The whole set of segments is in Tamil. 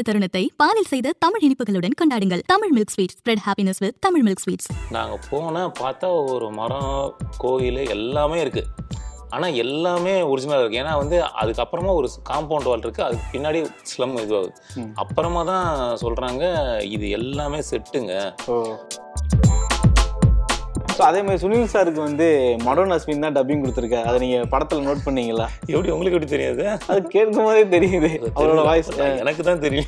மகிழ்ச்சியான தருணத்தை பாலில் செய்த தமிழ் இனிப்புகளுடன் கொண்டாடுங்கள் Tamil milk sweet spread happiness with Tamil milk sweets நாங்கள் போனால் பார்த்தா ஒரு மரம் கோயில் எல்லாமே இருக்குது ஆனால் எல்லாமே ஒரிஜினலாக இருக்குது ஏன்னா வந்து அதுக்கப்புறமா ஒரு காம்பவுண்ட் வால் இருக்குது அதுக்கு பின்னாடி ஸ்லம் இதுவாகுது ம். அப்புறமா தான் சொல்கிறாங்க இது எல்லாமே செட்டுங்க ஸோ ஸோ அதே மாதிரி சுனில் சாருக்கு வந்து மடோன் அஸ்வின் தான் டப்பிங் கொடுத்துருக்காரு அதை நீங்க படத்துல நோட் பண்ணீங்களா எப்படி உங்களுக்கு எப்படி தெரியாது அது கேட்கும் போதே தெரியுது அவரோட வாய்ஸ் எனக்கு தான் தெரியும்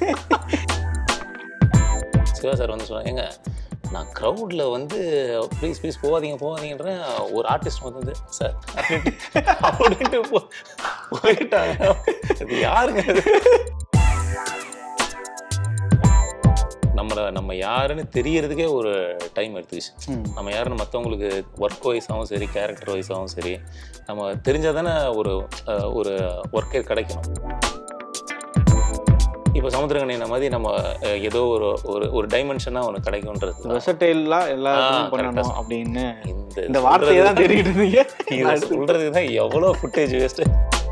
சிவா சார் வந்து சொன்னாங்க ஏங்க நான் க்ரௌடில் வந்து ப்ளீஸ் ப்ளீஸ் போகாதீங்க போகாதீங்கன்ற ஒரு ஆர்டிஸ்ட் வந்து சார் அப்படின்ட்டு அப்படின்ட்டு போ- போயிட்டாங்க அது யாருங்க அது? நம்மளை நம்ம யாருன்னு தெரியறதுக்கே ஒரு டைம் எடுத்துக்கிச்சு ம். நம்ம யாருன்னு மற்றவங்களுக்கு ஒர்க் வைஸாகவும் சரி கேரக்டர் வைஸாகவும் சரி நம்ம தெரிஞ்சால் தானே ஒரு அஹ், ஒரு ஒர்க்கே கிடைக்கணும் இப்போ சமுத்திரகணின மாதிரி நம்ம அஹ், ஏதோ ஒரு ஒரு ஒரு டைமென்ஷனாக ஒன்று கிடைக்கும்ன்றது வெசட்டைல்லாம் எல்லாரும் ஆ, பண்ணணும் correct ஆ. அப்படின்னு இந்த இந்த வார்த்தையை தான் தெரிவிட்டு இருந்தீங்க இதை சொல்றதுக்கு தான் எவ்வளோ ஃபுட்டேஜ் வேஸ்ட்டு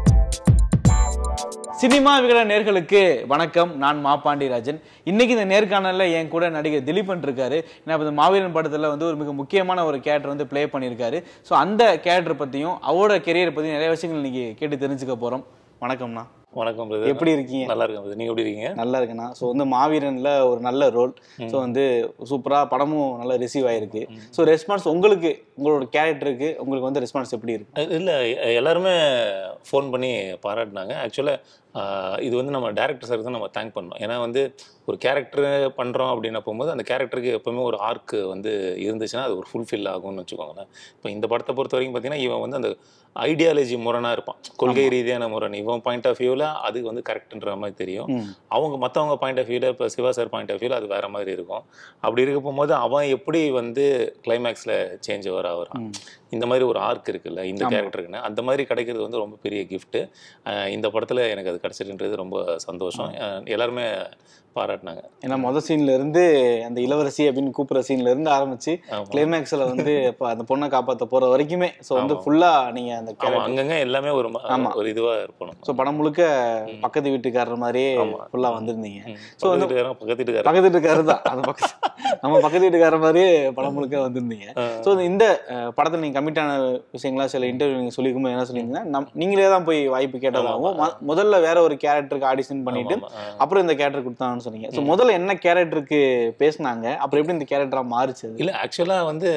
சினிமா விகட நேர்களுக்கு வணக்கம் நான் மா பாண்டியராஜன் இன்னைக்கு இந்த நேர்காணல்ல என் கூட நடிகர் திலீபன் இருக்காரு ஏன்னா இப்ப இந்த மாவீரன் படத்துல வந்து ஒரு மிக முக்கியமான ஒரு கேரக்டர் வந்து ப்ளே பண்ணியிருக்காரு ஸோ அந்த கேரக்டர் பத்தியும் அவரோட கெரியரை பத்தியும் நிறைய விஷயங்கள் இன்னைக்கு கேட்டு தெரிஞ்சுக்க போறோம் வணக்கம்ண்ணா வணக்கம் brother. எப்படி இருக்கீங்க நல்லா இருக்கேன் brother. நீங்க எப்படி இருக்கீங்க நல்லா இருக்குண்ணா ஸோ வந்து மாவீரன்ல ஒரு நல்ல ரோல் ஸோ வந்து சூப்பரா படமும் நல்லா ரிசீவ் ஆயிருக்கு ஸோ ரெஸ்பான்ஸ் உங்களுக்கு உங்களோட கேரக்டருக்கு உங்களுக்கு வந்து ரெஸ்பான்ஸ் எப்படி இருக்கு அஹ் இல்ல எல்லாருமே ஃபோன் பண்ணி பாராட்டினாங்க ஆக்சுவலாக இது வந்து நம்ம டேரக்டர் சார் தான் நம்ம தேங்க் பண்ணோம் ஏன்னா வந்து ஒரு கேரக்டர் பண்ணுறோம் அப்படின்னு போகும்போது அந்த கேரக்டருக்கு எப்பவுமே ஒரு ஆர்க் வந்து இருந்துச்சுன்னா அது ஒரு ஃபுல்ஃபில் ஆகும்னு வச்சுக்கோங்களேன் இப்போ இந்த படத்தை பொறுத்த வரைக்கும் பார்த்தீங்கன்னா இவன் வந்து அந்த ஐடியாலஜி முரணா இருப்பான் கொள்கை ரீதியான முரண் இவன் பாயிண்ட் ஆஃப் வியூவில் அது வந்து கரெக்ட்ன்ற மாதிரி தெரியும் ம். அவங்க மற்றவங்க பாயிண்ட் ஆஃப் வியூவில் இப்போ சிவா சார் பாயிண்ட் ஆஃப் வியூவில் அது வேற மாதிரி இருக்கும் அப்படி இருக்க போகும்போது அவன் எப்படி வந்து கிளைமேக்ஸில் சேஞ்ச் வர ஆகுறான் ம். இந்த மாதிரி ஒரு ஆர்க் இருக்குல்ல இந்த ஆமா. கேரக்டருக்குன்னு அந்த மாதிரி கிடைக்கிறது வந்து ரொம்ப பெரிய கிஃப்ட்டு இந்த படத்தில் எனக்கு அது கிடச்சிருன்றது ரொம்ப சந்தோஷம் அஹ் எல்லாருமே பாராட்டினாங்க ஏன்னா மொதல் சீன்ல இருந்து அந்த இளவரசி அப்படின்னு கூப்பிடுற சீன்ல இருந்து ஆரம்பிச்சு ஆமா. கிளைமேக்ஸ்ல வந்து இப்ப அந்த பொண்ணை காப்பாத்த போற வரைக்குமே ஸோ வந்து ஆமா. ஃபுல்லா நீங்க அந்த ஆமா கேரக்டர் அங்கங்க எல்லாமே ஒரு ம- ஆமா. ஒரு இதுவாக இருப்பணும் ஸோ படம் முழுக்க பக்கத்து வீட்டுக்காரர் மாதிரியே ஆமா. ஃபுல்லா வந்திருந்தீங்க ம். So வந்து- பக்கத்து வீட்டுக்காரன் பக்கத்து வீட்டுக்காரன் பக்கத்து வீட்டுக்காரர் தான் அந்த பக்கத்து நம்ம பக்கத்து வீட்டுக்காரர் மாதிரியே படம் முழுக்க வந்திருந்தீங்க ஸோ இந்த அஹ், படத்துல நீங்க கமிட்டான விஷயங்களா சில இன்டர்வியூ நீங்க சொல்லிக்கும்போது என்ன சொல்லியிருந்தீங்கன்னா நம் நீங்களே தான் போய் வாய்ப்பு கேட்டதாகவும் மொ- முதல்ல வேற ஒரு கேரக்டருக்கு ஆடிஷன் பண்ணிட்டு ஆமா, ஆமா. அப்புறம் இந்த கேரக்டர் கொடுத்தாங்கன்னு சொன்னீங்க ஸோ முதல்ல என்ன கேரக்டருக்கு பேசுனாங்க அப்புறம் எப்படி இந்த கேரக்டரா மாறுச்சு அது? இல்லை ஆக்சுவலாக வந்து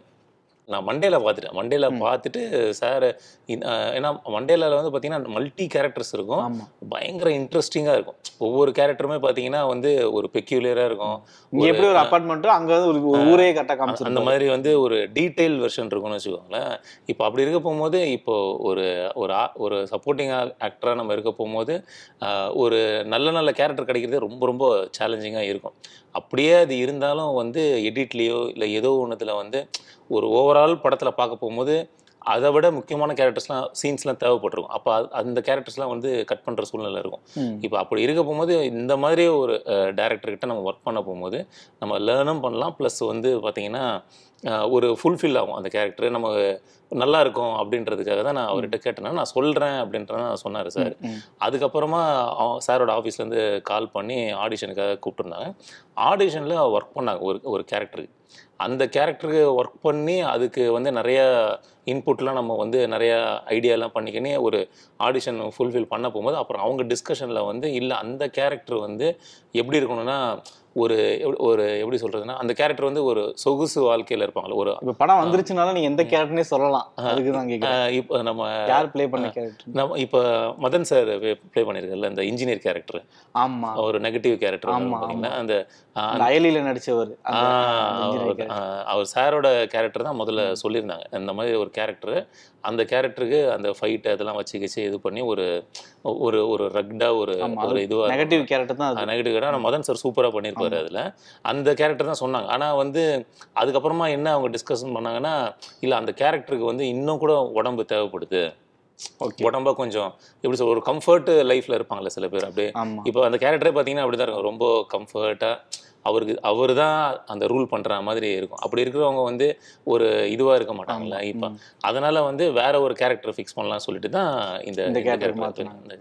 நான் மண்டேல பார்த்துட்டேன் மண்டேல பார்த்துட்டு சார் ஏன்னா மண்டேலாவில் வந்து பார்த்தீங்கன்னா மல்டி கேரக்டர்ஸ் இருக்கும் ஆமா பயங்கர இன்ட்ரெஸ்டிங்காக இருக்கும் ஒவ்வொரு கேரக்டருமே பார்த்தீங்கன்னா வந்து ஒரு பெக்யூலியராக இருக்கும் இங்க எப்படி ஒரு அபார்ட்மெண்ட்டோ அங்க வந்து ஒரு ஒரு ஊரே கட்ட அந்த காமிச்சிருந்தோம் மாதிரி வந்து ஒரு டீடைல் வெர்ஷன் இருக்கும்னு வச்சுக்கோங்களேன் இப்போ அப்படி இருக்க போகும்போது இப்போ ஒரு ஒரு ஆ- ஒரு சப்போர்ட்டிங் ஆக்டராக நம்ம இருக்க போகும்போது ஆஹ், ஒரு நல்ல நல்ல கேரக்டர் கிடைக்கிறது ரொம்ப ரொம்ப சேலஞ்சிங்காக இருக்கும் அப்படியே அது இருந்தாலும் வந்து எடிட்லேயோ இல்லை ஏதோ ஒன்றுத்தில் வந்து ஒரு ஓவரால் படத்தில் பார்க்க போகும்போது அதை விட முக்கியமான கேரக்டர்ஸ்லாம் சீன்ஸ்லாம் தேவைப்பட்டிருக்கும் அப்போ அந்த கேரக்டர்ஸ்லாம் வந்து கட் பண்ணுற சூழ்நிலை இருக்கும் ம். இப்போ அப்படி இருக்க போகும்போது இந்த மாதிரி ஒரு டேரக்டர் கிட்ட நம்ம ஒர்க் பண்ண போகும்போது நம்ம லேர்னும் பண்ணலாம் ப்ளஸ் வந்து பார்த்தீங்கன்னா அஹ், ஒரு ஃபுல்ஃபில் ஆகும் அந்த கேரக்டர் நம்ம நல்லா இருக்கும் அப்படின்றதுக்காக தான் நான் அவர்கிட்ட கேட்டேன்னா நான் சொல்கிறேன் அப்படின்றத சொன்னார் சார் ம். அதுக்கப்புறமா அவ- சாரோட ஆஃபீஸ்லேருந்து கால் பண்ணி ஆடிஷனுக்காக கூப்பிட்டுருந்தாங்க ஆடிஷனில் ஒர்க் பண்ணாங்க ஒரு ஒரு கேரக்டருக்கு அந்த கேரக்டருக்கு ஒர்க் பண்ணி அதுக்கு வந்து நிறைய இன்புட்லாம் நம்ம வந்து நிறைய ஐடியாலாம் பண்ணிக்கினே ஒரு ஆடிஷன் ஃபுல்ஃபில் பண்ண போகும்போது அப்புறம் அவங்க டிஸ்கஷனில் வந்து இல்லை அந்த கேரக்டர் வந்து எப்படி இருக்கணும்னா ஒரு எப்படி- ஒரு எப்படி சொல்கிறதுனா அந்த கேரக்டர் வந்து ஒரு சொகுசு வாழ்க்கையில் இருப்பாங்களே ஒரு இப்ப படம் வந்துருச்சுனால நீங்க எந்த கேரக்டர்னே சொல்லலாம் அதுக்கு தான் கேக்குறேன் அஹ், இப்போ நம்ம யார் ப்ளே பண்ண கேரக்டர் நம்ம இப்போ மதன் சார் ப்ளே பண்ணியிருக்கல இந்த இன்ஜினியர் கேரக்டர் ஆமா ஒரு நெகட்டிவ் கேரக்டர் ஆமா, பார்த்தீங்கன்னா அந்த அஹ், அந்த அயலில நடிச்சவர் ஆ, அந்த- அந்த engineer அவர் character. ஆ, அவர் சாரோட கேரக்டர் தான் முதல்ல சொல்லியிருந்தாங்க இந்த மாதிரி ஒரு கேரக்டர் அந்த கேரக்டருக்கு அந்த ஃபைட் அதெல்லாம் வச்சு வச்சு இது பண்ணி ஒரு ஒரு ஒரு ரக்டா ஒரு ஆமா, ஒரு இதுவா நெகட்டிவ் கேரக்டர் தான் அது நெகட்டிவ் கேரக்டர் ஆனால் மதன் சார் சூப்பராக பண்ணியிருப்பாரு அதில் அந்த கேரக்டர் தான் சொன்னாங்க ஆனால் வந்து அதுக்கப்புறமா என்ன அவங்க டிஸ்கஷன் பண்ணாங்கன்னா இல்லை அந்த கேரக்டருக்கு வந்து இன்னும் கூட உடம்பு தேவைப்படுது ஓகே உடம்ப கொஞ்சம் எப்படி சொல்ற ஒரு கம்ஃபர்ட் லைஃப்ல இருப்பாங்கல்ல சில பேர் அப்படியே ஆமா இப்போ அந்த கேரக்டரே பார்த்தீங்கன்னா அப்படி தான் இருக்கும் ரொம்ப கம்ஃபர்ட்டாக அவருக்கு அவர் தான் அந்த ரூல் பண்ணுற மாதிரி இருக்கும் அப்படி இருக்கிறவங்க வந்து ஒரு இதுவாக இருக்க மாட்டாங்கல்ல இப்போ அதனால வந்து வேற ஒரு கேரக்டர் ஃபிக்ஸ் பண்ணலாம் சொல்லிட்டு தான் இந்த இந்த இந்த character character மாத்துனாங்க. இந்த கேரக்டர்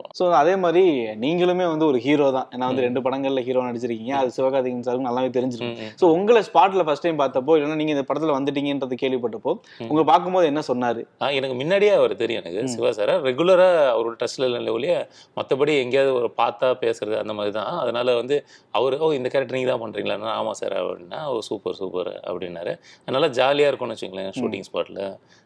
இருக்கும் ஸோ அதே மாதிரி நீங்களுமே வந்து ஒரு ஹீரோ தான் ஏன்னா வந்து ரெண்டு படங்கள்ல ஹீரோ நடிச்சிருக்கீங்க அது சிவகார்த்திகேயன் சாருக்கு நல்லாவே தெரிஞ்சிருக்கு ஸோ உங்களை ஸ்பாட்ல ஃபர்ஸ்ட் டைம் பார்த்தப்போ இல்லைன்னா நீங்க இந்த படத்துல வந்துட்டீங்கன்றது கேள்விப்பட்டப்போ உங்க பார்க்கும்போது என்ன சொன்னாரு ஆ, எனக்கு முன்னாடியே அவர் தெரியும் எனக்கு சிவா சார் ரெகுலராக அவரோட டச்சில் இல்லை ஒழிய மற்றபடி எங்கேயாவது ஒரு பார்த்தா பேசுறது அந்த மாதிரி தான் அதனால வந்து அவர் ஓ இந்த கேரக்டர் நீங்கள் தான் பண்ணுறீங்களா ஆமாம் சார் அப்படின்னா ஓ சூப்பர் சூப்பர் அப்படின்னாரு அதனால ஜாலியாக இருக்கும்னு வச்சுங்களேன் ஷூட்டிங் ஸ்பாட்டில்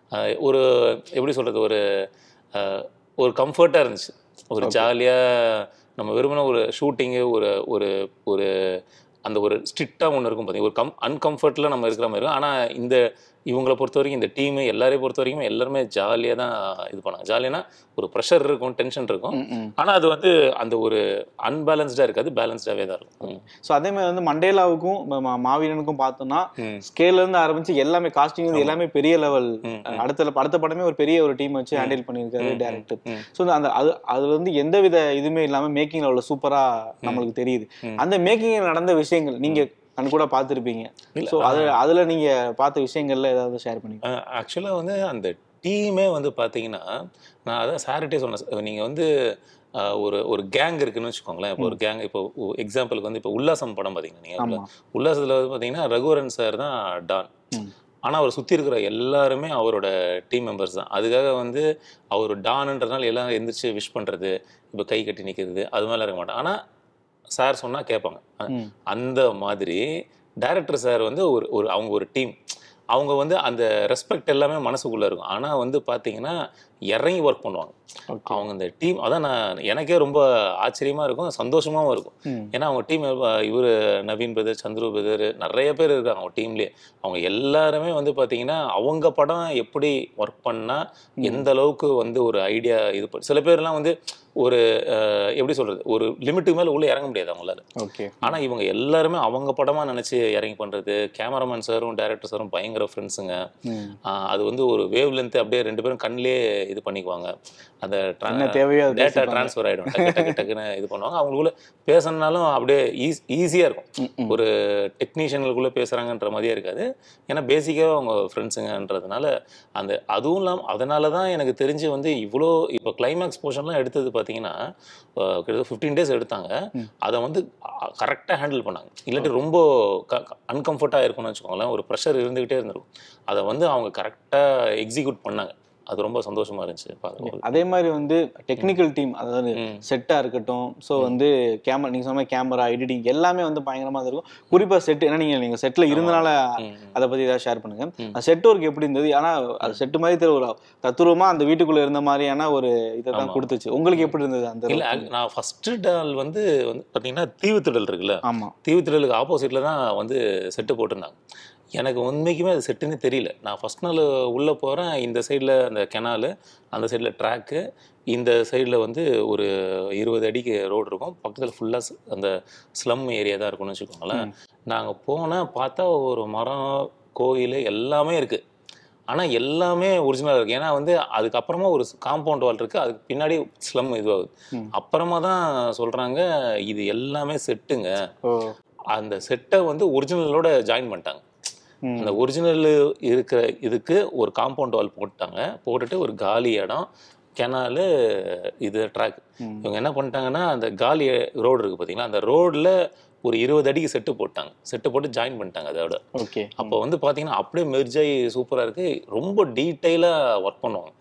ஒரு எப்படி சொல்கிறது ஒரு ஆ, ஒரு கம்ஃபர்ட்டாக இருந்துச்சு ஒரு ஜாலியாக நம்ம விரும்பின ஒரு ஷூட்டிங்கு ஒரு ஒரு ஒரு அந்த ஒரு ஸ்ட்ரிக்டாக ஒன்று இருக்கும் பார்த்தீங்க ஒரு கம் அன்கம்ஃபர்ட்டில் நம்ம இருக்கிற மாதிரி இருக்கும் ஆனால் இந்த இவங்களை பொறுத்த வரைக்கும் இந்த டீமு எல்லாரையும் பொறுத்த வரைக்கும் எல்லாருமே ஜாலியாக தான் இது பண்ணாங்க ஜாலியானா ஒரு ப்ரெஷர் இருக்கும் டென்ஷன் இருக்கும் ஆனால் அது வந்து அந்த ஒரு அன்பேலன்ஸ்டாக இருக்காது பேலன்ஸ்டாகவே தான் இருக்கும் ஸோ அதே மாதிரி வந்து மண்டேலாவுக்கும் ம- ம- மாவீரனுக்கும் பார்த்தோம்னா ம். ஸ்கேல்ல இருந்து ஆரம்பிச்சு எல்லாமே காஸ்டிங் எல்லாமே பெரிய லெவல் ம், அடுத்த அடுத்த படமே ஒரு பெரிய ஒரு டீம் வச்சு ஹேண்டில் பண்ணியிருக்காரு டேரக்டர் ம். ஸோ அந்த அது அதுல வந்து எந்தவித இதுவுமே இல்லாம மேக்கிங் லெவலில் சூப்பரா நம்மளுக்கு தெரியுது அந்த மேக்கிங் நடந்த விஷயங்கள் நீங்க கண் கூட பார்த்துருப்பீங்க ஸோ அது அதுல நீங்க பார்த்த விஷயங்கள்ல ஏதாவது ஷேர் பண்ணி ஆக்சுவலாக வந்து அந்த டீமே வந்து பார்த்தீங்கன்னா நான் அதான் சாரிட்டே சொன்னேன் நீங்கள் வந்து ஆஹ், ஒரு ஒரு கேங் இருக்குன்னு வச்சுக்கோங்களேன் இப்போ ஒரு கேங் இப்போ எக்ஸாம்பிளுக்கு வந்து இப்போ உல்லாசம் படம் பார்த்தீங்கன்னா நீங்கள் ஆமா உல்லாசத்தில் வந்து பார்த்தீங்கன்னா ரகுவரன் சார் தான் டான் ம். ஆனால் அவர் சுற்றி இருக்கிற எல்லாருமே அவரோட டீம் மெம்பர்ஸ் தான் அதுக்காக வந்து அவர் டான்ன்றதுனால எல்லாம் எந்திரிச்சு விஷ் பண்ணுறது இப்போ கை கட்டி நிற்கிறது அது மாதிரிலாம் இருக்க மாட்டாங்க ஆனால் சார் சொன்னால் கேட்பாங்க ம். அந்த மாதிரி டைரக்டர் சார் வந்து ஒரு ஒரு அவங்க ஒரு டீம் அவங்க வந்து அந்த ரெஸ்பெக்ட் எல்லாமே மனசுக்குள்ளே இருக்கும் ஆனால் வந்து பார்த்தீங்கன்னா இறங்கி ஒர்க் பண்ணுவாங்க Okay. அவங்க இந்த டீம் அதான் நான் எனக்கே ரொம்ப ஆச்சரியமாக இருக்கும் சந்தோஷமாகவும் இருக்கும் ம். ஏன்னா அவங்க டீம் இவர் நவீன் பிரதர் சந்துரு பிரதர் நிறைய பேர் இருக்காங்க அவங்க டீம்லேயே அவங்க எல்லாருமே வந்து பார்த்தீங்கன்னா அவங்க படம் எப்படி ஒர்க் பண்ணால் எந்த அளவுக்கு வந்து ஒரு ஐடியா இது பண்ண சில பேர்லாம் வந்து ஒரு அஹ், எப்படி சொல்கிறது ஒரு லிமிட்டுக்கு மேலே உள்ளே இறங்க முடியாது அவங்களால ஓகே ஆனால் இவங்க எல்லாருமே அவங்க படமாக நினச்சி இறங்கி பண்ணுறது கேமராமேன் சாரும் டைரக்டர் சாரும் பயங்கர ஃப்ரெண்ட்ஸுங்க ம். அது வந்து ஒரு வேவ் லென்த் அப்படியே ரெண்டு பேரும் கண்ணிலே இது பண்ணிக்குவாங்க அந்த என்ன தேவையோ அதை டேட்டா பேசிப்பாங்க. ட்ரான்ஸ்ஃபர் ஆகிடும் டக்கு டக்கு டக்குன்னு இது பண்ணுவாங்க அவங்களுக்குள்ள பேசணுனாலும் அப்படியே ஈஸ் ஈஸியாக இருக்கும் ம், ம். ஒரு டெக்னீஷியனுக்குள்ளே பேசுகிறாங்கன்ற மாதிரியே இருக்காது ஏன்னா பேசிக்காக அவங்க ஃப்ரெண்ட்ஸுங்கன்றதுனால அந்த அதுவும் இல்லாமல் அதனால தான் எனக்கு தெரிஞ்சு வந்து இவ்வளோ இப்போ கிளைமேக்ஸ் போர்ஷன்லாம் எடுத்தது பார்த்தீங்கன்னா அஹ், கிட்டத்தட்ட ஃபிஃப்டீன் டேஸ் எடுத்தாங்க அதை வந்து கரெக்டாக ஹேண்டில் பண்ணாங்க இல்லாட்டி ரொம்ப அன்கம்ஃபர்ட்டாக இருக்கும்னு வச்சுக்கோங்களேன் ஒரு ப்ரெஷர் இருந்துக்கிட்டே இருந்திருக்கும் அதை வந்து அவங்க கரெக்டாக எக்ஸிக்யூட் பண்ணாங்க அது ரொம்ப சந்தோஷமா இருந்துச்சு பார்க்கும்போது அதே மாதிரி வந்து டெக்னிக்கல் டீம் அதாவது ம். செட்டா இருக்கட்டும் ஸோ வந்து கேமரா நீங்க சொன்ன கேமரா எடிட்டிங் எல்லாமே வந்து பயங்கரமா தான் இருக்கும் குறிப்பா செட் ஏன்னா நீங்க நீங்க செட்ல இருந்தனால ம், ம். அதை பத்தி ஏதாவது ஷேர் பண்ணுங்க அந்த செட் ஒர்க் எப்படி இருந்தது ஆனா அது செட் மாதிரி தெரியல ஒரு தத்துருவமா அந்த வீட்டுக்குள்ள இருந்த மாதிரியான ஒரு இதை தான் ஆமா. கொடுத்துச்சு உங்களுக்கு எப்படி இருந்தது அந்த இல்ல அது நான் ஃபர்ஸ்ட் டால் வந்து வந்து பார்த்தீங்கன்னா தீவுத்திடல் இருக்குல்ல ஆமா தீவுத்திடலுக்கு ஆப்போசிட்ல தான் வந்து செட்டு போட்டிருந்தாங்க எனக்கு உண்மைக்குமே அது செட்டுன்னு தெரியல நான் ஃபர்ஸ்ட் நாள் உள்ளே போகிறேன் இந்த சைடில் அந்த கெனாலு அந்த சைடில் ட்ராக்கு இந்த சைடில் வந்து ஒரு இருபது அடிக்கு ரோடு இருக்கும் பக்கத்தில் ஃபுல்லாக அந்த ஸ்லம் ஏரியா தான் இருக்கும்னு வச்சுக்கோங்களேன் நாங்கள் போனால் பார்த்தா ஒரு மரம் கோயில் எல்லாமே இருக்குது ஆனால் எல்லாமே ஒரிஜினலாக இருக்குது ஏன்னா வந்து அதுக்கப்புறமா ஒரு காம்பவுண்ட் வால் இருக்குது அதுக்கு பின்னாடி ஸ்லம் இதுவாகுது ம். அப்புறமா தான் சொல்கிறாங்க இது எல்லாமே செட்டுங்க ஓ அந்த செட்டை வந்து ஒரிஜினலோட ஜாயின் பண்ணிட்டாங்க ம். அந்த ஒரிஜினல் இருக்கிற இதுக்கு ஒரு காம்பவுண்ட் வால் போட்டாங்க போட்டுட்டு ஒரு காலி இடம் கெனாலு இது ட்ராக் ம். இவங்க என்ன பண்ணிட்டாங்கன்னா அந்த காலி ரோடு இருக்குது பார்த்தீங்களா அந்த ரோடில் ஒரு இருபது அடிக்கு செட்டு போட்டாங்க செட்டு போட்டு ஜாயின் பண்ணிட்டாங்க அதோட ஓகே அப்போ வந்து பார்த்தீங்கன்னா அப்படியே மெர்ஜாகி சூப்பராக இருக்குது ரொம்ப டீட்டெயிலாக ஒர்க் பண்ணுவாங்க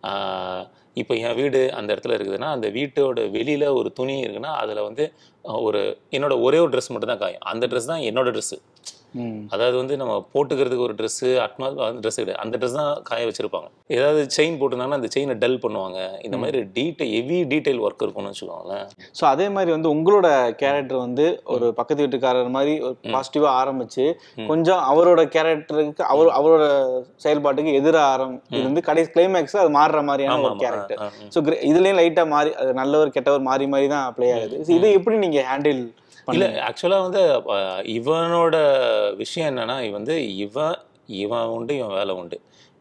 இப்போ என் வீடு அந்த இடத்துல இருக்குதுன்னா அந்த வீட்டோட வெளியில் ஒரு துணி இருக்குன்னா அதில் வந்து ஆஹ், ஒரு என்னோட ஒரே ஒரு ட்ரெஸ் மட்டும் தான் காயும் அந்த ட்ரெஸ் தான் என்னோட ட்ரெஸ்ஸு ம் அதாவது வந்து நம்ம போட்டுக்கிறதுக்கு ஒரு ட்ரெஸ்ஸு அட்மா ட்ரெஸ் கிடையாது அந்த ட்ரெஸ் தான் காய வச்சிருப்பாங்க ஏதாவது செயின் போட்டிருந்தாங்கன்னா அந்த செயினை டல் பண்ணுவாங்க இந்த மாதிரி டீட்டெயில் ஹெவி டீட்டெயில் ஒர்க் இருக்கும்னு வச்சுக்கோங்களேன் ஸோ அதே மாதிரி வந்து உங்களோட கேரக்டர் வந்து ஒரு பக்கத்து வீட்டுக்காரர் மாதிரி ஒரு பாசிட்டிவா ஆரம்பிச்சு கொஞ்சம் அவரோட கேரக்டருக்கு அவர் அவரோட செயல்பாட்டுக்கு எதிராக ஆரம் இருந்து கடைசி கிளைமேக்ஸ் அது மாறுற மாதிரியான ஆமா, ஒரு ஆமா. கேரக்டர் ஆ, ஆ. ஸோ இதுலயும் லைட்டா மாறி அது நல்லவர் கெட்டவர் மாறி மாறி தான் ப்ளே ஆகுது So இதை எப்படி நீங்க ஹேண்டில் இல்ல ஆக்சுவலா வந்து அஹ், இவனோட விஷயம் என்னன்னா இவன் வந்து இவன் இவன் உண்டு இவன் வேலை உண்டு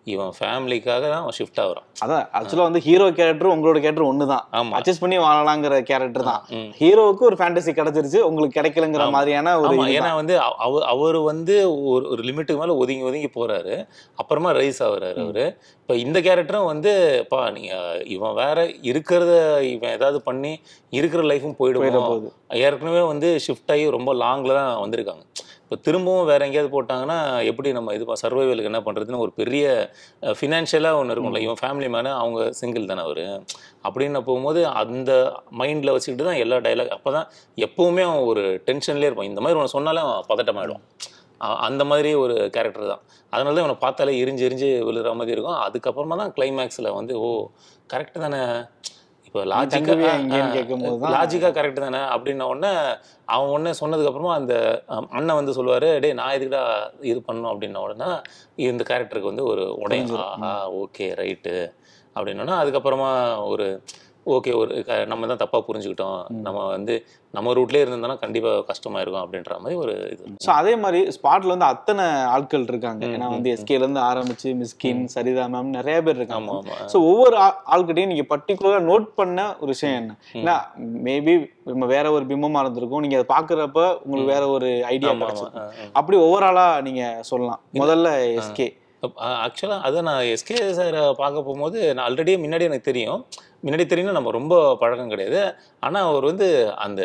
இவன் ஃபேமிலிக்காக தான் அவன் ஷிஃப்ட் ஆகுறான் அதான் ஆக்சுவலா வந்து ஹீரோ கேரக்டர் உங்களோட கேரக்டர் ஒன்று தான் ஆமா. அட்ஜஸ்ட் பண்ணி வாழலாங்கிற கேரக்டர் தான் ம். ஹீரோவுக்கு ஒரு ஃபேண்டசி கிடைச்சிருச்சு உங்களுக்கு கிடைக்கலங்கிற மாதிரியான ஒரு ஆமா இதுதான். ஏன்னா வந்து அவ- அவர் அவர் வந்து ஒரு ஒரு லிமிட்டுக்கு மேல ஒதுங்கி ஒதுங்கி போறாரு அப்புறமா ரைஸ் ஆகுறாரு அவரு இப்ப இந்த கேரக்டரும் வந்து பா நீ அஹ், இவன் வேற இருக்கிறத இவன் ஏதாவது பண்ணி இருக்கிற லைஃபும் போயிட போயிடும் போகுது ஏற்கனவே வந்து ஷிஃப்ட் ஆகி ரொம்ப லாங்கில் தான் வந்திருக்காங்க இப்போ திரும்பவும் வேற எங்கேயாவது போட்டாங்கன்னா எப்படி நம்ம இது சர்வைவலுக்கு என்ன பண்ணுறதுன்னு ஒரு பெரிய ஃபினான்ஷியலாக ஒன்று இருக்கும்ல இவன் ஃபேமிலி மேலே அவங்க சிங்கிள் தானே அவர் அப்படின்னு போகும்போது அந்த மைண்டில் வச்சுக்கிட்டு தான் எல்லா டைலாக் அப்போ தான் எப்போவுமே அவன் ஒரு டென்ஷன்லேயே இருப்பான் இந்த மாதிரி ஒன்று சொன்னாலே அவன் பதட்டமாயிடும் அ- அந்த மாதிரி ஒரு கேரக்டர் தான் அதனால தான் இவனை பார்த்தாலே எரிஞ்சு எரிஞ்சு விழுற மாதிரி இருக்கும் அதுக்கப்புறமா தான் கிளைமேக்ஸில் வந்து ஓ கரெக்ட் தானே இப்போ தங்குவியா இங்கேன்னு கேட்கும்போது லாஜிக்காக தான் லாஜிக்காக கரெக்ட் தானே அப்படின்ன உடனே அவன் உடனே சொன்னதுக்கு அப்புறமா அந்த அம், அண்ணன் வந்து சொல்லுவாரு டேய் நான் எதுக்குடா இது பண்ணணும் அப்படின்ன உடனே இந்த கேரக்டருக்கு வந்து ஒரு உடையும் ஆஹா ஓகே ரைட்டு அப்படின்னோன்னா அதுக்கப்புறமா ஒரு ஓகே ஒரு க- நம்ம தான் தப்பாக புரிஞ்சுக்கிட்டோம் நம்ம வந்து நம்ம ரூட்லேயே இருந்திருந்தோம்னா கண்டிப்பாக கஷ்டமா இருக்கும் அப்படின்ற மாதிரி ஒரு இது ஸோ அதே மாதிரி ஸ்பாட்ல வந்து அத்தனை ஆட்கள் இருக்காங்க ஏன்னா வந்து எஸ்கேல இருந்து ஆரம்பிச்சு மிஸ்கின் சரிதா மேம் நிறைய பேர் இருக்காங்க ஆமாம் ஆமாம் ஸோ ஒவ்வொரு ஆள்- ஆள்கிட்டயும் நீங்க பர்டிகுலரா நோட் பண்ண ஒரு விஷயம் என்ன ஏன்னா மேபி நம்ம வேற ஒரு பிம்பமா இருந்திருக்கும் நீங்க அதை பாக்குறப்ப உங்களுக்கு வேற ஒரு ஐடியா ஆமாம் கிடைச்சிருக்கும் ஆமாம் அப்படி ஓவராலா நீங்க சொல்லலாம் முதல்ல எஸ்கே ஆக்சுவலாக அதை நான் எஸ்கே சாரை பார்க்க போகும்போது நான் ஆல்ரெடி முன்னாடி எனக்கு தெரியும் முன்னாடி தெரியும்னா நம்ம ரொம்ப பழக்கம் கிடையாது ஆனால் அவர் வந்து அந்த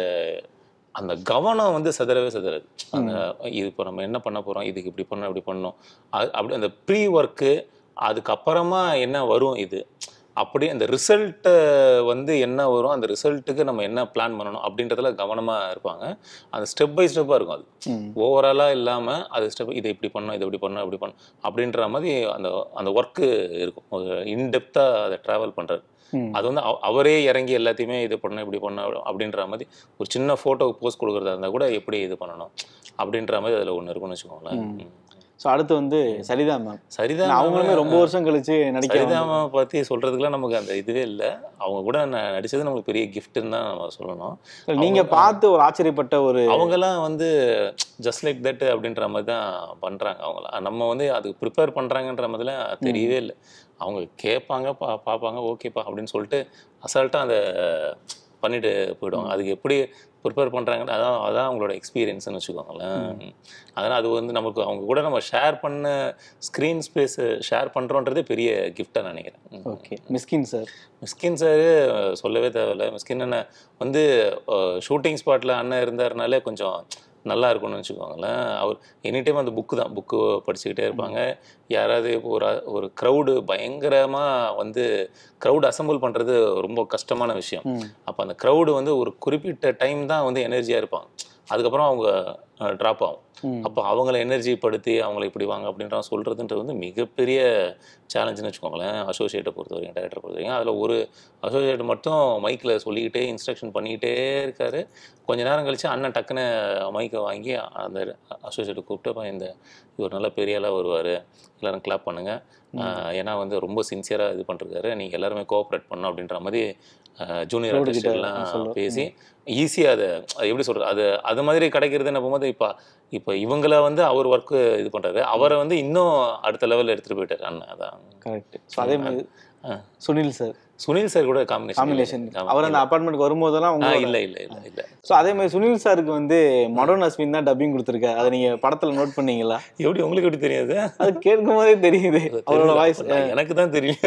அந்த கவனம் வந்து சிதறவே சிதறாது அந்த இது இப்போ நம்ம என்ன பண்ண போகிறோம் இதுக்கு இப்படி பண்ணணும் இப்படி பண்ணணும் அது அப்படி அந்த ப்ரீ ஒர்க்கு அதுக்கப்புறமா என்ன வரும் இது அப்படி அந்த ரிசல்ட்டை வந்து என்ன வரும் அந்த ரிசல்ட்டுக்கு நம்ம என்ன பிளான் பண்ணணும் அப்படின்றதுல கவனமாக இருப்பாங்க அந்த ஸ்டெப் பை ஸ்டெப்பாக இருக்கும் அது ம். ஓவராலாக இல்லாமல் அது ஸ்டெப் இதை இப்படி பண்ணணும் இதை இப்படி பண்ணணும் இப்படி பண்ணணும் அப்படின்ற மாதிரி அந்த அந்த ஒர்க்கு இருக்கும் ஒரு இன்டெப்த்தாக அதை ட்ராவல் பண்ணுறது ம். அது வந்து அவ- அவரே இறங்கி எல்லாத்தையுமே இது பண்ணணும் இப்படி பண்ணணும் அப்படின்ற மாதிரி ஒரு சின்ன ஃபோட்டோ போஸ்ட் கொடுக்குறதா இருந்தால் கூட எப்படி இது பண்ணணும் அப்படின்ற மாதிரி அதில் ஒன்று இருக்கும்னு வச்சுக்கோங்களேன் ம். ஸோ அடுத்து வந்து சரிதா மேம் சரிதான் அவங்களுமே ரொம்ப வருஷம் கழிச்சு நடிக்கிறாங்க சரிதாம பற்றி சொல்கிறதுக்குலாம் நமக்கு அந்த இதுவே இல்லை அவங்க கூட நான் நடிச்சது நமக்கு பெரிய கிஃப்ட்டுன்னு தான் நம்ம சொல்லணும் நீங்க பார்த்து ஒரு ஆச்சரியப்பட்ட ஒரு அவங்கெல்லாம் வந்து ஜஸ்ட் லைக் தட் அப்படின்ற மாதிரி தான் பண்ணுறாங்க அவங்களாம் நம்ம வந்து அதுக்கு ப்ரிப்பேர் பண்ணுறாங்கன்ற மாதிரிலாம் தெரியவே இல்லை அவங்க கேட்பாங்க பா பார்ப்பாங்க ஓகேப்பா அப்படின்னு சொல்லிட்டு அசால்ட்டாக அதை பண்ணிட்டு போயிடுவாங்க அதுக்கு எப்படி ப்ரிப்பேர் பண்ணுறாங்கன்னு அதான் அதான் அவங்களோட எக்ஸ்பீரியன்ஸ்னு வச்சுக்கோங்களேன் அதனால் அது வந்து நமக்கு அவங்க கூட நம்ம ஷேர் பண்ண ஸ்க்ரீன் ஸ்பேஸ் ஷேர் பண்ணுறோன்றதே பெரிய கிஃப்டாக நினைக்கிறேன் ம். Okay Mysskin sir Mysskin sir சொல்லவே தேவையில்ல மிஸ்கின் அண்ணன் வந்து ஷூட்டிங் ஸ்பாட்டில் அண்ணன் இருந்தாருனாலே கொஞ்சம் நல்லா இருக்கும்னு வச்சுக்கோங்களேன் அவர் எனி டைம் அந்த புக்கு தான் புக்கு படிச்சுக்கிட்டே இருப்பாங்க யாராவது இப்போ ஒரு ஒரு க்ரௌடு பயங்கரமாக வந்து க்ரௌட் அசம்பிள் பண்ணுறது ரொம்ப கஷ்டமான விஷயம் ம். அப்போ அந்த க்ரௌடு வந்து ஒரு குறிப்பிட்ட டைம் தான் வந்து எனர்ஜியாக இருப்பாங்க அதுக்கப்புறம் அவங்க ட்ராப் ஆகும் ம். அப்போ அவங்கள எனர்ஜி படுத்தி அவங்கள இப்படி வாங்க அப்படின்ற சொல்கிறதுன்றது வந்து மிகப்பெரிய சேலஞ்சுன்னு வச்சுக்கோங்களேன் அசோசியேட்டை பொறுத்த வரைக்கும் டேரக்டரை பொறுத்த வரைக்கும் அதில் ஒரு அசோசியேட் மட்டும் மைக்கில் சொல்லிக்கிட்டே இன்ஸ்ட்ரக்ஷன் பண்ணிக்கிட்டே இருக்காரு கொஞ்ச நேரம் கழிச்சு அண்ணன் டக்குன்னு மைக்கை வாங்கி அந்த அசோசியேட்டை கூப்பிட்டு இந்த இவர் நல்ல பெரிய ஆளாக வருவார் எல்லாரும் கிளாப் பண்ணுங்க ஆஹ் ஏன்னா வந்து ரொம்ப சின்சியராக இது பண்ணிருக்காரு நீங்கள் எல்லாருமே கோஆப்ரேட் பண்ணணும் அப்படின்ற மாதிரி ஜூனியர் Crowd கிட்ட ஆர்டிஸ்ட்லாம் சொல்லுவார். பேசி ஈஸியாக அதை அது எப்படி சொல்கிறது அது அது மாதிரி கிடைக்கிறதுன்னு போகும்போது இப்போ இப்போ இவங்கள வந்து அவர் ஒர்க்கு இது பண்ணுறாரு அவரை வந்து இன்னும் அடுத்த லெவலில் எடுத்துகிட்டு போயிட்டார் அண்ணன் அதான் கரெக்ட் ஸோ அதே மாதிரி ஆ. சுனில் சார் சுனில் சார் கூட காம்பினேஷன் காம்பினேஷன் அவர் அந்த அப்பார்ட்மெண்ட் வரும்போதெல்லாம் ஆ உங்க இல்லை இல்லை இல்லை இல்லை ஸோ அதே மாதிரி சுனில் சாருக்கு வந்து மடோன் அஸ்வின் தான் டப்பிங் கொடுத்துருக்காரு அதை நீங்க படத்துல நோட் பண்ணீங்களா எப்படி உங்களுக்கு எப்படி தெரியாது அது கேட்கும் போதே தெரியுது அவரோட தெரியல. வாய்ஸ் நான் எனக்கு தான் தெரியும்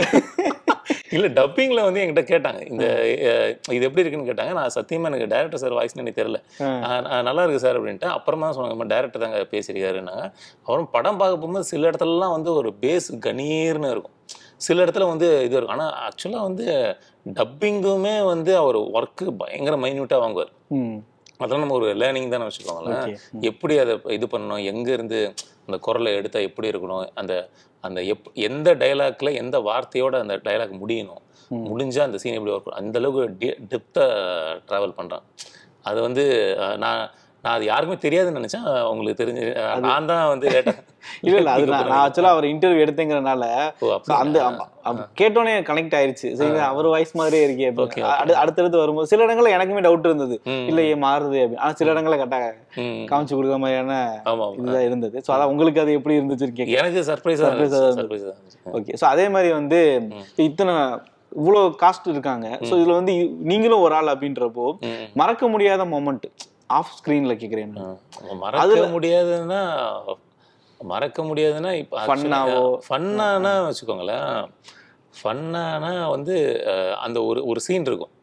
இல்ல டப்பிங்ல வந்து என்கிட்ட கேட்டாங்க இந்த அஹ், இது எப்படி இருக்குன்னு கேட்டாங்க நான் சத்தியமா எனக்கு டேரக்டர் சார் வாய்ஸ்னு எனக்கு தெரியல ஆஹ், நான் நல்லா இருக்கு சார் அப்படின்ட்டு அப்புறமா தான் சொன்னாங்க டேரக்டர் தாங்க பேசியிருக்காருன்னாங்க அப்புறம் படம் பார்க்க போகும்போது சில இடத்துலலாம் வந்து ஒரு பேஸ் கணீர்னு இருக்கும் சில இடத்துல வந்து இது இருக்கும் ஆனால் ஆக்சுவலாக வந்து டப்பிங்குமே வந்து அவர் ஒர்க்கு பயங்கர மைன்யூட்டாக வாங்குவார் ம் அதெல்லாம் நம்ம ஒரு லேர்னிங் தானே வச்சுக்கோங்களேன் Okay. எப்படி அதை இது பண்ணணும் எங்க இருந்து அந்த குரலை எடுத்தா எப்படி இருக்கணும் அந்த அந்த எப் எந்த டைலாக்ல எந்த வார்த்தையோட அந்த டைலாக் முடியணும் முடிஞ்சா அந்த சீன் எப்படி ஒர்க் அந்த அளவுக்கு டெப்த்தாக ட்ராவல் பண்றான் அது வந்து அஹ், நான் நான் அது யாருக்குமே தெரியாதுன்னு நினைச்சேன் உங்களுக்கு தெரிஞ்சு நான் தான் வந்து லேட்டா இல்ல இல்ல அது நான் நான் ஆக்சுவலா அவர் இன்டர்வியூ எடுத்தேங்கிறனால ஓ, so அப்படியா? அந்த அம்- அம்- கேட்டோன்னே கனெக்ட் ஆயிருச்சு சரி அவர் வாய்ஸ் மாதிரியே இருக்கே அப்ப. Okay, அடு- அடுத்தடுத்து வரும்போது சில இடங்கள்ல எனக்குமே டவுட் இருந்தது ம். இல்லையே மாறுது அப்படின்னு ஆனா சில இடங்கள்ல கரெக்டா ம். காமிச்சு கொடுக்குற மாதிரியான ஆமா ஆமா. இதுதான் இருந்தது சோ அதான் உங்களுக்கு அது எப்படி இருந்துச்சு கேட்க எனக்கு சர்ப்ரைஸா Surprise ஆ இருந்துச்சு இருந்துச்சு. சர்ப்ரைஸா இருந்துச்சு ஓகே சோ அதே மாதிரி வந்து இத்தனை இவ்வளோ காஸ்ட் இருக்காங்க சோ இதுல வந்து இ- நீங்களும் ஒரு ஆள் அப்படின்றப்போ ம். மறக்க முடியாத மொமெண்ட் ஆஃப் ஸ்கிரீன்ல கேக்குறேன் ஆ. மறக்க முடியாதுன்னா மறக்க முடியாதுன்னா இப்போ Fun-ஆவோ? ஃபன்னானா வச்சுக்கோங்களேன் ஃபன்னானா வந்து அஹ், அந்த ஒரு ஒரு சீன் இருக்கும்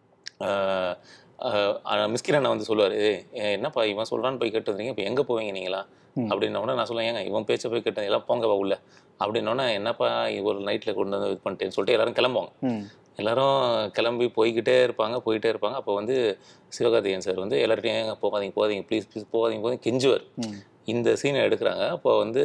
மிஸ்கிரண்ணா வந்து சொல்லுவார் என்னப்பா இவன் சொல்கிறான்னு போய் கேட்டு வந்தீங்க இப்போ எங்கே போவீங்க நீங்களா அப்படின்னோடனே நான் சொல்லுவேன் ஏங்க இவன் பேச்சை போய் கேட்டேன் எல்லாம் போங்க உள்ள அப்படின்னோடனே என்னப்பா ஒரு நைட்டில் கொண்டு வந்து இது பண்ணிட்டேன்னு சொல்லிட்டு எல்லாரும் கிளம்புவாங்க ம் எல்லாரும் கிளம்பி போய்கிட்டே இருப்பாங்க போயிட்டே இருப்பாங்க அப்போ வந்து சிவகார்த்திகேயன் சார் வந்து எல்லார்ட்டையும் "ஏங்க, போகாதீங்க போகாதீங்க ப்ளீஸ் ப்ளீஸ் போகாதீங்க போகாதீங்க கெஞ்சுவார் ம் இந்த சீனை எடுக்கிறாங்க அப்போ வந்து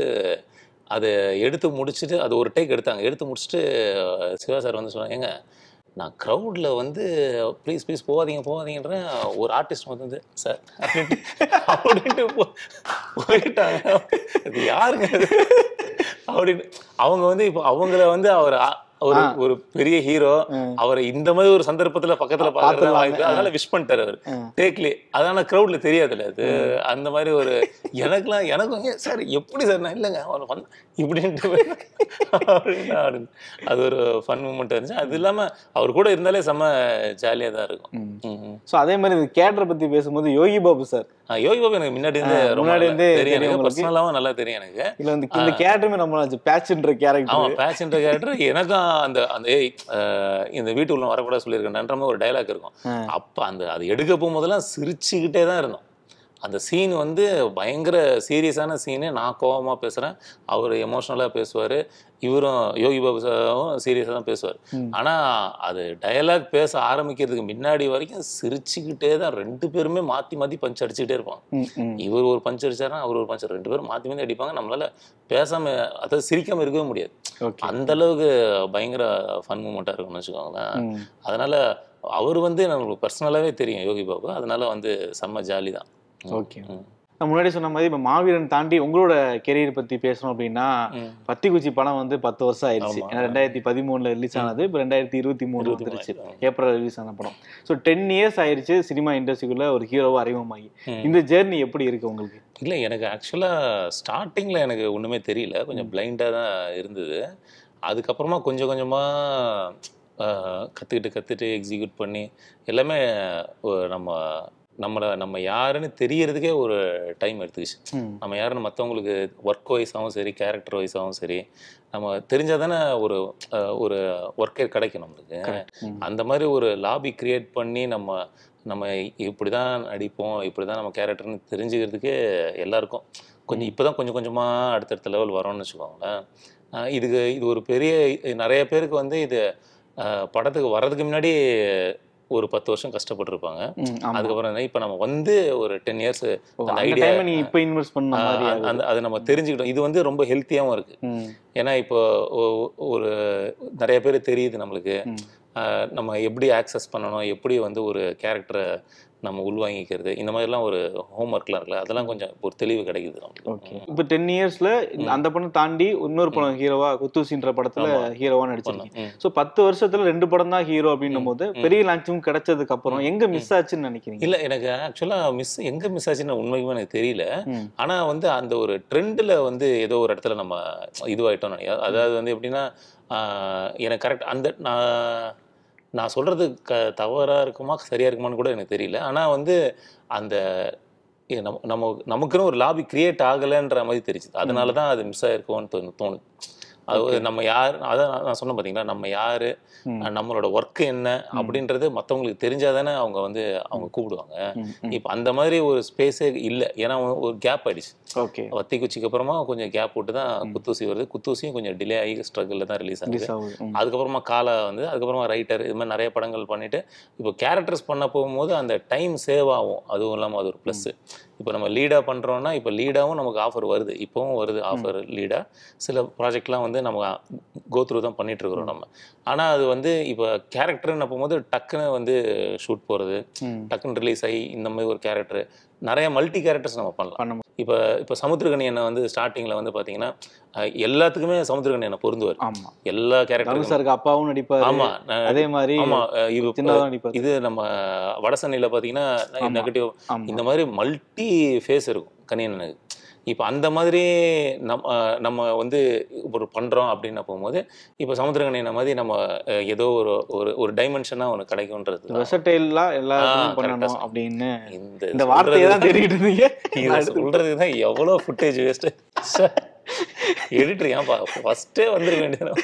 அதை எடுத்து முடிச்சுட்டு அது ஒரு டேக் எடுத்தாங்க எடுத்து முடிச்சுட்டு அஹ், சிவா சார் வந்து சொன்னாங்க ஏங்க நான் க்ரௌடில் வந்து ப்ளீஸ் ப்ளீஸ் போகாதீங்க போகாதீங்கன்றேன் ஒரு ஆர்டிஸ்ட் வந்து சார் அப்படின்ட்டு அப்படின்ட்டு போ- போயிட்டாங்க அது யாருங்க அது? அப்படின்னு அவங்க வந்து இப்போ அவங்கள வந்து அவர் ஆ- ஒரு ஒரு பெரிய ஹீரோ அவரை இந்த மாதிரி ஒரு சந்தர்ப்பத்துல பக்கத்துல பாக்குறது வாய்ப்பு அதனால விஷ் பண்ணிட்டாரு அவர் டேக்லி அதனால கிரௌட்ல தெரியாதுல்ல அது அந்த மாதிரி ஒரு எனக்குலாம் எனக்கும் ஏன் சார் எப்படி சார் நான் இல்லைங்க அவர் வந்து இப்படின்ட்டு அப்படின்னு அப்படின்னு. அது ஒரு ஃபன் மூமெண்ட் இருந்துச்சு அது இல்லாம அவர் கூட இருந்தாலே செம்ம ஜாலியா தான் இருக்கும் ம், ம். சோ அதே மாதிரி இந்த கேட்டரை பத்தி பேசும்போது யோகி பாபு சார் ஆ, யோகி பாபு எனக்கு முன்னாடி இருந்து ரொம்ப முன்னாடி நல்லா இருந்தே தெரியும் தெரியும் எனக்கு உங்களுக்கு? பர்சனலாவும் நல்லா தெரியும் எனக்கு இல்ல வந்து இந்த கேரக்டருமே நம்ம பேட்ச்ன்ற ஆமா கேரக்டர் பேட்ச்ன்ற கேரக்டர் எனக்கும் அந்த அந்த ஏய் அஹ், இந்த வீட்டுக்குள்ள வரக்கூடாது சொல்லியிருக்கேன்ற மாதிரி ஒரு டைலாக் இருக்கும் அப்ப அந்த அது எடுக்க போகும்போதெல்லாம் சிரிச்சுக்கிட்டே தான் இருந்தோம் அந்த சீன் வந்து பயங்கர சீரியஸான சீனு நான் கோவமா பேசுறேன் அவர் எமோஷ்னலாக பேசுவார் இவரும் யோகி பாபு சாரும் சீரியஸாக தான் பேசுவார் ஆனா அது டயலாக் பேச ஆரம்பிக்கிறதுக்கு முன்னாடி வரைக்கும் சிரிச்சுக்கிட்டே தான் ரெண்டு பேருமே மாத்தி மாத்தி பஞ்ச் அடிச்சுக்கிட்டே இருப்பாங்க இவர் ஒரு பஞ்ச் அடிச்சாருன்னா அவர் ஒரு பஞ்ச் ரெண்டு பேரும் மாத்தி மாத்தி அடிப்பாங்க நம்மளால பேசாம அதாவது சிரிக்காம இருக்கவே முடியாது ஓகே அந்த அளவுக்கு பயங்கர ஃபன் மூமெண்ட்டாக இருக்கும்னு வச்சுக்கோங்களேன் அதனால அவர் வந்து நம்மளுக்கு பர்சனலாகவே தெரியும் யோகி பாபு அதனால வந்து செம்ம ஜாலி தான் ஓகே நான் முன்னாடி சொன்ன மாதிரி இப்ப மாவீரன் தாண்டி உங்களோட கெரியர் பத்தி பேசணும் அப்படின்னா பத்திக்குச்சி படம் வந்து பத்து வருஷம் ஆயிடுச்சு ஆமா. ஏன்னா ரெண்டாயிரத்தி பதிமூணுல ரிலீஸ் ஆனது இப்போ ரெண்டாயிரத்தி இருபத்தி மூணு இருபத்தி மூணு வந்துருச்சு ஆயிடுச்சு. ஏப்ரல் ரிலீஸ் ஆன படம் ஸோ டென் இயர்ஸ் ஆயிருச்சு சினிமா இண்டஸ்ட்ரிக்குள்ள ஒரு ஹீரோவா அறிமுகமாகி இந்த ஜேர்னி எப்படி இருக்கு உங்களுக்கு இல்லை எனக்கு ஆக்சுவலாக ஸ்டார்டிங்கில் எனக்கு ஒன்றுமே தெரியல கொஞ்சம் பிளைண்டாக தான் இருந்தது அதுக்கப்புறமா கொஞ்சம் கொஞ்சமாக கற்றுக்கிட்டு கற்றுட்டு எக்ஸிக்யூட் பண்ணி எல்லாமே ஒ- நம்ம நம்மளை நம்ம யாருன்னு தெரியறதுக்கே ஒரு டைம் எடுத்துக்கிச்சு ம். நம்ம யாருன்னு மற்றவங்களுக்கு ஒர்க் வைஸாகவும் சரி கேரக்டர் வைஸாகவும் சரி நம்ம தெரிஞ்சால் தானே ஒரு அஹ், ஒரு ஒர்க்கே கிடைக்கும் நம்மளுக்கு ம். அந்த மாதிரி ஒரு லாபி கிரியேட் பண்ணி நம்ம நம்ம இப்படி தான் நடிப்போம் இப்படி தான் நம்ம கேரக்டர்னு தெரிஞ்சுக்கிறதுக்கே எல்லாருக்கும் கொஞ்சம் இப்போ தான் கொஞ்சம் கொஞ்சமாக அடுத்தடுத்த லெவல் வரோம்னு வச்சுக்கோங்களேன் அஹ் இதுக்கு இது ஒரு பெரிய நிறைய பேருக்கு வந்து இது அஹ், படத்துக்கு வர்றதுக்கு முன்னாடி ஒரு பத்து வருஷம் கஷ்டப்பட்டிருப்பாங்க ம், ஆமா. அதுக்கப்புறம் இப்போ நம்ம வந்து ஒரு டென் இயர்ஸ் ஓ, அந்த அந்த ஐடியா டைம் நீ இப்ப இன்வெஸ்ட் பண்ண மாதிரி ஆகுது. அந்த அது நம்ம தெரிஞ்சுக்கிட்டோம் இது வந்து ரொம்ப ஹெல்த்தியாகவும் இருக்கு ம், ஏன்னா இப்போ ஒ- ஒரு நிறைய பேர் தெரியுது நம்மளுக்கு ம். ஆஹ் நம்ம எப்படி ஆக்சஸ் பண்ணணும் எப்படி வந்து ஒரு கேரக்டரை நம்ம உள்வாங்கிக்கிறது இந்த மாதிரிலாம் ஒரு ஹோம்ஒர்க்லாம் இருக்குல்ல அதெல்லாம் கொஞ்சம் ஒரு தெளிவு கிடைக்குது ஓகே நம்மளுக்கு இப்போ டென் இயர்ஸ்ல அந்த படம் தாண்டி இன்னொரு படம் ஹீரோவா குத்தூசின்ற படத்துல ஹீரோவா நடிச்சிருக்கீங்க ம். சோ பத்து வருஷத்துல ரெண்டு படம் தான் ஹீரோ அப்படின்னும் போது பெரிய லான்ச்சும் கிடைச்சதுக்கு அப்புறம் எங்க மிஸ் ஆச்சுன்னு நினைக்கிறீங்க இல்ல எனக்கு ஆக்சுவலா மிஸ் எங்க மிஸ் ஆச்சுன்னு உண்மைக்குமே எனக்கு தெரியல ம். ஆனா வந்து அந்த ஒரு ட்ரெண்ட்ல வந்து ஏதோ ஒரு இடத்துல நம்ம இதுவாயிட்டோம்னு நினைக்கிறேன் அதாவது வந்து எப்படின்னா ஆஹ் எனக்கு கரெக்ட் அந்த நான் நான் சொல்றது க தவறா இருக்குமா சரியா இருக்குமான்னு கூட எனக்கு தெரியல ஆனா வந்து அந்த ஏ, நம்ம நம்ம நமக்குன்னு ஒரு லாபி கிரியேட் ஆகலைன்ற மாதிரி தெரிஞ்சுது அதனால தான் அது மிஸ் ஆயிருக்கோன்னு தோணு தோணுது அது நம்ம யார் அதான் நான் சொன்னேன் பார்த்தீங்களா நம்ம யாரு ம். நம்மளோட ஒர்க் என்ன அப்படின்றது மற்றவங்களுக்கு தெரிஞ்சாதானே அவங்க வந்து அவங்க கூப்பிடுவாங்க ம், ம். இப்போ அந்த மாதிரி ஒரு ஸ்பேஸே இல்லை ஏன்னா ஒரு கேப் ஆயிடுச்சு ஓகே வத்தி குச்சிக்கு அப்புறமா கொஞ்சம் கேப் விட்டு தான் குத்தூசி வருது குத்தூசியும் கொஞ்சம் டிலே ஆகி ஸ்ட்ரகிளில் தான் ரிலீஸ் ஆகுது ரிலீஸ் ஆகுது ம். அதுக்கப்புறமா காலா வந்து அதுக்கப்புறமா ரைட்டர் இது மாதிரி நிறைய படங்கள் பண்ணிட்டு இப்போ கேரக்டர்ஸ் பண்ண போகும்போது அந்த டைம் சேவ் ஆகும் அதுவும் இல்லாமல் அது ஒரு ப்ளஸ் இப்போ நம்ம லீடாக பண்ணுறோன்னா இப்போ லீடாகவும் நமக்கு ஆஃபர் வருது இப்போவும் வருது ஆஃபர் லீடாக சில ப்ராஜெக்ட்லாம் வந்து நம்ம கோ த்ரூ தான் பண்ணிட்டு இருக்கிறோம் நம்ம ஆனால் அது வந்து இப்போ கேரக்டர்னு போகும்போது டக்குன்னு வந்து ஷூட் போகிறது ம். டக்குன்னு ரிலீஸ் ஆகி இந்த மாதிரி ஒரு கேரக்டர் நிறைய மல்டி கேரக்டர்ஸ் நம்ம பண்ணலாம் பண்ண முடியும் இப்போ இப்போ சமுத்திரகனி என்ன வந்து ஸ்டார்டிங்கில் வந்து பார்த்தீங்கன்னா அஹ், எல்லாத்துக்குமே சமுத்திரகனி என்ன பொருந்துவார் ஆமா எல்லா தனுஷ் கேரக்டரும் சாருக்கு அப்பாவும் நடிப்பாரு ஆமா நான் அதே மாதிரி ஆமா அஹ், இது சின்னதாவும் நடிப்பாரு இது நம்ம வடசென்னையில் பார்த்தீங்கன்னா ஆமா. நெகட்டிவ் ஆமா இந்த மாதிரி மல்டி ஃபேஸ் இருக்கும் கனியனுக்கு இப்போ அந்த மாதிரி நம் அஹ், நம்ம வந்து ஒரு பண்ணுறோம் அப்படின்னு போகும்போது இப்போ சமுத்திரகனியனை மாதிரி நம்ம அஹ், ஏதோ ஒரு ஒரு ஒரு டைமென்ஷனாக ஒன்று கிடைக்கும்ன்றது தான். வெசட்டைலா எல்லாருக்கும் correct ஆ பண்ணணும் சொன்னீங்க. அப்படின்னு இந்த இந்த வார்த்தையை தான் தேடிட்டு இருந்தீங்க இதை சொல்றதுக்கு தான் எவ்வளோ ஃபுட்டேஜ் வேஸ்ட்டு எடிட்டர் ஏன்பா ஃபஸ்ட்டே வந்துட வேண்டியது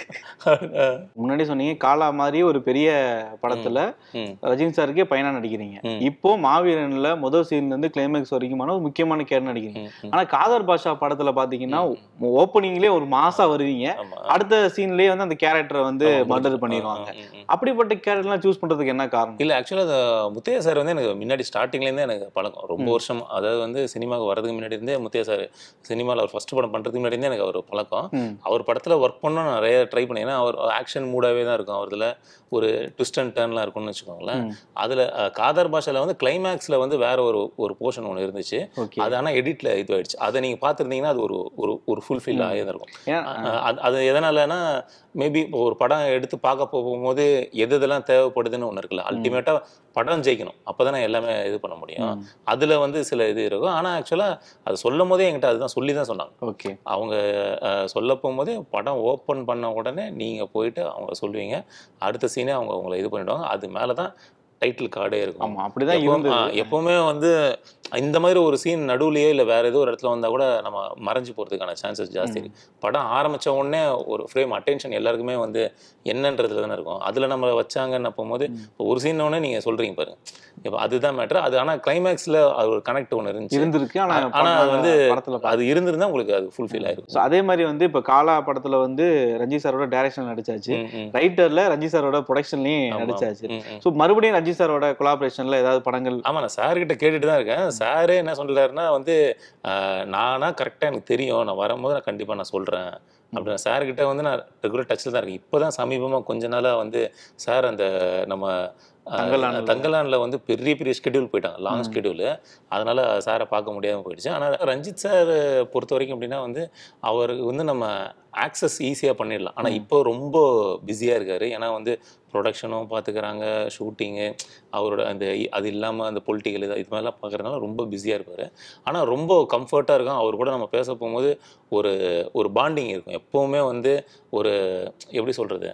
முன்னாடி சொன்னீங்க காலா மாதிரி ஒரு பெரிய படத்துல ம் ரஜினி சாருக்கே பையனா நடிக்கிறீங்க ம். இப்போ மாவீரன்ல முதல் சீன்ல இருந்து கிளைமேக்ஸ் வரைக்குமான ஒரு முக்கியமான கேர் நடிக்கிறீங்க ம், ம். ஆனா காதர் பாஷா படத்துல பாத்தீங்கன்னா ஓப்பனிங்லயே ஒரு மாசா வருவீங்க ஆமா அடுத்த சீன்லயே வந்து அந்த கேரக்டரை வந்து ஆமா, மர்டர் ஆ, பண்ணிடுவாங்க ஆ, ம், ம். அப்படிப்பட்ட கேரக்டர்லாம் சூஸ் பண்றதுக்கு என்ன காரணம் இல்ல ஆக்சுவலாக அது முத்தையா சார் வந்து எனக்கு முன்னாடி ஸ்டார்டிங்லேருந்தே எனக்கு பழக்கம் ரொம்ப வருஷம் அதாவது வந்து சினிமாவுக்கு வரதுக்கு முன்னாடி இருந்தே முத்தையா சார் சினிமாவில் அவர் ஃபர்ஸ்ட் படம் பண்ணுறதுக்கு முன்னாடி இருந்தே எனக்கு அவர் பழக்கம் ம். அவர் படத்தில் ஒர்க் பண்ண நிறைய ட்ரை பண்ணேன் ஏன்னா அவர் ஆக்ஷன் மூடாவே தான் இருக்கும் அவர்துல ஒரு ட்விஸ்ட் அண்ட் டர்ன்லாம் இருக்கும்னு வச்சுக்கோங்களேன் ம். அதில் காதர் பாஷால வந்து கிளைமேக்ஸில் வந்து வேற ஒரு ஒரு போர்ஷன் ஒன்று இருந்துச்சு ஓகே அது ஆனால் எடிட்டில் இதுவாயிடுச்சு அதை நீங்கள் பார்த்துருந்தீங்கன்னா அது ஒரு ஒரு ஒரு ஃபுல்ஃபில் ஆகியிருக்கும் ஏன் அது அது எதனாலனா மேபி இப்போ ஒரு படம் எடுத்து பார்க்க போகும்போது எது எதெல்லாம் தேவைப்படுதுன்னு ஒன்று இருக்குல்ல அல்டிமேட்டாக படம் ஜெயிக்கணும் அப்போ தானே எல்லாமே இது பண்ண முடியும் ம். அதில் வந்து சில இது இருக்கும் ஆனால் ஆக்சுவலாக அது சொல்லும் போதே என்கிட்ட அதுதான் சொல்லி தான் சொன்னாங்க ஓகே அவங்க அஹ், சொல்ல போகும்போதே படம் ஓப்பன் பண்ண உடனே நீங்கள் போயிட்டு அவங்க சொல்லுவீங்க அடுத்த சீனே அவங்க உங்களை இது பண்ணிடுவாங்க அது மேலே தான் டைட்டில் கார்டே இருக்கும் ஆமா அப்படிதான் எப்பவும்- இருந்தது ஆ, எப்பவுமே வந்து இந்த மாதிரி ஒரு சீன் நடுவுலயே இல்லை வேற ஏதோ ஒரு இடத்துல வந்தா கூட நம்ம மறைஞ்சு போறதுக்கான சான்சஸ் ஜாஸ்தி இருக்கு படம் ஆரம்பிச்ச உடனே ஒரு ஃப்ரேம் அட்டென்ஷன் எல்லாருக்குமே வந்து என்னன்றதுல தானே இருக்கும் அதுல நம்ம வச்சாங்கன்னு போகும்போது இப்போ ஒரு சீன் உடனே நீங்க சொல்றீங்க பாருங்க இப்போ அதுதான் மேட்ரு அது ஆனா கிளைமேக்ஸ்ல அது ஒரு கனெக்ட் ஒன்று இருந்துச்சு இருந்திருக்கு ஆனா ஆனா அது படம் வந்து படத்துல பா- அது இருந்திருந்தா உங்களுக்கு அது ஃபுல்ஃபில் ஆயிருக்கும் So, அதே மாதிரி வந்து இப்ப காலா படத்துல வந்து ரஞ்சித் சாரோட டைரக்ஷன் நடிச்சாச்சு ம், ம். ரைட்டர்ல ரஞ்சித் சாரோட ப்ரொடக்ஷன்லயும் ஆமா. நடிச்சாச்சு ம், ம். ஸோ மறுபடியும் ரஞ்சித் சாரோட கொலாபரேஷன்ல ஏதாவது படங்கள் ஆமா நான் சார் கிட்ட கேட்டுட்டு தான் இருக்கேன் சாரே என்ன சொல்றாருன்னா வந்து ஆஹ், நானா கரெக்டாக எனக்கு தெரியும் நான் வரும்போது நான் கண்டிப்பா நான் சொல்றேன் அப்படின்னு சார் கிட்ட வந்து நான் ரெகுலர் டச்சில் தான் இருக்கேன் இப்போதான் சமீபமா கொஞ்ச நாளா வந்து சார் அந்த நம்ம ஆஹ், தங்கலான்ல. தங்கலான்ல வந்து பெரிய பெரிய ஸ்கெடியூல் போயிட்டாங்க லாங் ஸ்கெடியூல் அதனால சாரை பார்க்க முடியாம போயிடுச்சு ஆனால் ரஞ்சித் சார் பொறுத்த வரைக்கும் எப்படின்னா வந்து அவருக்கு வந்து நம்ம ஆக்சஸ் ஈஸியாக பண்ணிடலாம் ஆனால் இப்போ ரொம்ப பிஸியாக இருக்காரு ஏன்னா வந்து ப்ரொடக்ஷனும் பார்த்துக்கிறாங்க ஷூட்டிங்கு அவரோட அந்த இ- அது இல்லாமல் அந்த பொலிட்டிக்கல் இது இது மாதிரிலாம் பார்க்குறதுனால ரொம்ப பிஸியாக இருப்பார் ஆனால் ரொம்ப கம்ஃபர்ட்டாக இருக்கும் அவர் கூட நம்ம பேச போகும்போது ஒரு ஒரு பாண்டிங் இருக்கும் எப்போவுமே வந்து ஒரு எப்படி சொல்கிறது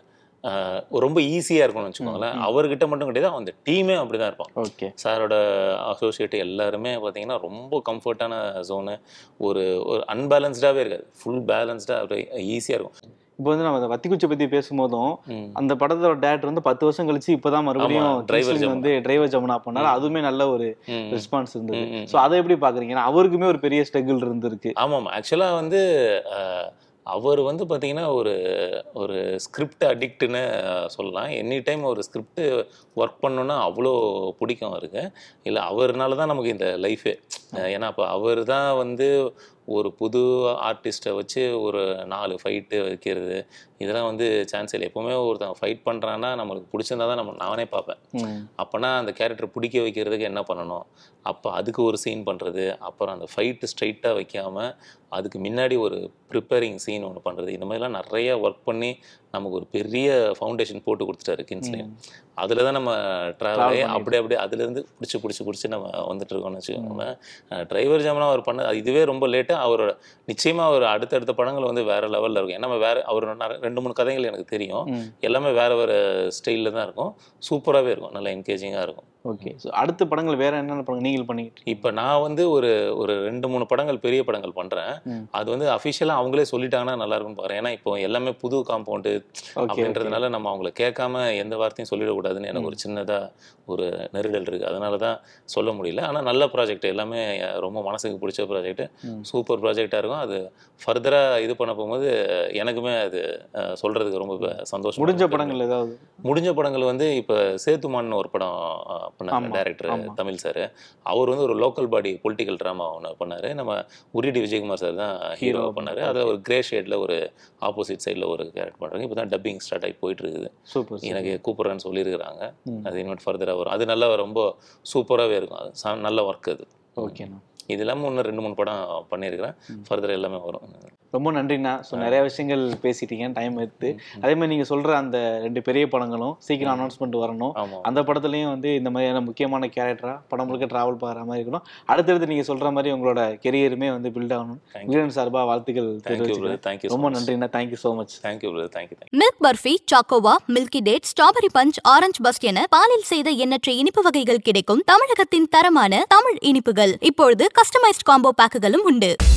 ரொம்ப ஈஸியாக இருக்கும்னு வச்சுக்கோங்களேன் அவர்கிட்ட மட்டும் கிடையாது அந்த டீமே அப்படி தான் இருப்பான் ஓகே சாரோட அசோசியேட் எல்லாருமே பார்த்தீங்கன்னா ரொம்ப கம்ஃபர்ட்டான ஜோனு ஒரு ஒரு அன்பேலன்ஸ்டாகவே இருக்காது ஃபுல் பேலன்ஸ்டாக ஈஸியாக இருக்கும் இப்போ வந்து நம்ம அந்த வத்திக்குச்சி பத்தி பேசும்போதும் ம். அந்த படத்தோட டேரக்டர் வந்து பத்து வருஷம் கழிச்சு இப்பதான் மறுபடியும் ஆமா, driver கிங்ஸ்லின் வந்து டிரைவர் ஜமுனா பண்ணாரு அதுவுமே நல்ல ஒரு ம். ரெஸ்பான்ஸ் இருந்தது ம், ம். சோ அதை எப்படி பாக்குறீங்க ஏன்னா அவருக்குமே ஒரு பெரிய ஸ்ட்ரகிள் இருந்திருக்கு ஆமாம் ஆக்சுவலாக வந்து அஹ், அவர் வந்து பார்த்தீங்கன்னா ஒரு ஒரு ஸ்கிரிப்ட் அடிக்ட்னு சொல்லலாம் எனி டைம் ஒரு ஸ்கிரிப்ட் ஒர்க் பண்ணோன்னா அவ்வளோ பிடிக்கும் அவருக்கு இல்லை அவர்னால தான் நமக்கு இந்த லைஃபே ஏன்னா அப்போ அவர் தான் வந்து ஒரு புது ஆர்டிஸ்ட்டை வச்சு ஒரு நாலு ஃபைட்டு வைக்கிறது இதெல்லாம் வந்து சான்ஸ் இல்லை எப்போவுமே ஒருத்தன் ஃபைட் பண்ணுறான்னா நம்மளுக்கு பிடிச்சிருந்தா தான் நம்ம நானே பார்ப்பேன் ம். அப்போனா அந்த கேரக்டர் பிடிக்க வைக்கிறதுக்கு என்ன பண்ணணும் அப்போ அதுக்கு ஒரு சீன் பண்ணுறது அப்புறம் அந்த ஃபைட்டு ஸ்ட்ரைட்டாக வைக்காமல் அதுக்கு முன்னாடி ஒரு ப்ரிப்பேரிங் சீன் ஒன்று பண்ணுறது இந்த மாதிரிலாம் நிறைய ஒர்க் பண்ணி நமக்கு ஒரு பெரிய ஃபவுண்டேஷன் போட்டு கொடுத்துட்டாரு கின்ஸ்லேயும் அதில் தான் நம்ம ட்ராவல் ஆகி பண்ணிட்டு. அப்படி அப்படியே அதுலேருந்து பிடிச்சி பிடிச்சி பிடிச்சி நம்ம வந்துட்டு இருக்கோம்னு வச்சுக்கோங்களேன் டிரைவர் ஜாமனா அவர் பண்ண அது இதுவே ரொம்ப லேட்டு அவரோட நிச்சயமாக அவர் அடுத்தடுத்த படங்கள் வந்து வேற லெவலில் இருக்கும் ஏன்னா நம்ம வேற அவர் நிறைய- ரெண்டு மூணு கதைகள் எனக்கு தெரியும் ம். எல்லாமே வேற வேற ஸ்டைலில் தான் இருக்கும் சூப்பராகவே இருக்கும் நல்லா என்கேஜிங்காக இருக்கும் ஓகே ஸோ அடுத்த படங்கள் வேற என்னென்ன படங்கள் நீங்கள் பண்ணிட்டு இருக்கீங்க? இப்போ நான் வந்து ஒரு ஒரு ரெண்டு மூணு படங்கள் பெரிய படங்கள் பண்ணுறேன் ம். அது வந்து அஃபிஷியலாக அவங்களே சொல்லிட்டாங்கன்னா நல்லா இருக்கும்னு பாருங்க ஏன்னா இப்போ எல்லாமே புது காம்பவுண்டு ஓகே அப்படின்றதுனால நம்ம அவங்கள கேட்காம எந்த வார்த்தையும் சொல்லிடக்கூடாதுன்னு எனக்கு ஒரு சின்னதாக ஒரு நெருடல் இருக்குது அதனால தான் சொல்ல முடியல ஆனால் நல்ல ப்ராஜெக்ட் எல்லாமே எ- ரொம்ப மனசுக்கு பிடிச்ச ப்ராஜெக்ட் சூப்பர் ப்ராஜெக்டாக இருக்கும் அது ஃபர்தராக இது பண்ண போகும்போது எனக்குமே அது அஹ், சொல்றதுக்கு ரொம்ப சந்தோஷம் முடிஞ்ச படங்கள் ஏதாவது முடிஞ்ச படங்கள் வந்து இப்போ சேத்துமான்னு ஒரு படம் அஹ், பண்ணாங்க ஆமா, டைரக்டர் ஆமா. தமிழ் சார் அவர் வந்து ஒரு லோக்கல் பாடி பொலிட்டிக்கல் ட்ராமா ஒன்று பண்ணாரு நம்ம உரிடி விஜயகுமார் சார் தான் ஹீரோ Hero பண்ணாரு அதில் ஒரு கிரே ஷேடில் ஒரு ஆப்போசிட் சைடில் ஒரு கேரக்டர் பண்ணுறாங்க இப்போ தான் டப்பிங் ஸ்டார்ட் ஆகி போயிட்டு இருக்குது சூப்பர் எனக்கு கூப்பிட்றேன்னு சொல்லியிருக்கிறாங்க ம். அது இனிமேட் ஃபர்தராக வரும் அது நல்லா ரொம்ப சூப்பராகவே இருக்கும் அது ச- நல்ல ஒர்க் அது ஓகேண்ணா இது இல்லாமல் இன்னும் ரெண்டு மூணு படம் பண்ணியிருக்கிறேன் ஃபர்தர் எல்லாமே வரும் ரொம்ப நன்றிண்ணா ஸோ நிறைய விஷயங்கள் பேசிட்டீங்க டைம் எடுத்து அதே மாதிரி நீங்க சொல்ற அந்த ரெண்டு பெரிய படங்களும் சீக்கிரம் அனௌன்ஸ்மெண்ட் வரணும் ஆமாம் அந்த படத்துலயும் வந்து இந்த மாதிரியான முக்கியமான கேரக்டரா படம் முழுக்க டிராவல் பார்க்குற மாதிரி இருக்கணும் அடுத்தடுத்து நீங்க சொல்ற மாதிரி உங்களோட கெரியருமே வந்து பில்ட் ஆகணும் Thank you. வீரன் சார்பா வாழ்த்துக்கள் தேங்க்யூ தெரிவிச்சுக்கிறேன் பிரதர் தேங்க்யூ ரொம்ப நன்றிண்ணா thank you so much thank you brother thank you milk burfi சாக்கோவா milky date strawberry punch orange burst என பாலில் செய்த எண்ணற்ற இனிப்பு வகைகள் கிடைக்கும் தமிழகத்தின் தரமான தமிழ் இனிப்புகள் இப்பொழுது கஸ்டமைஸ்ட் காம்போ பேக்குகளும் உண்டு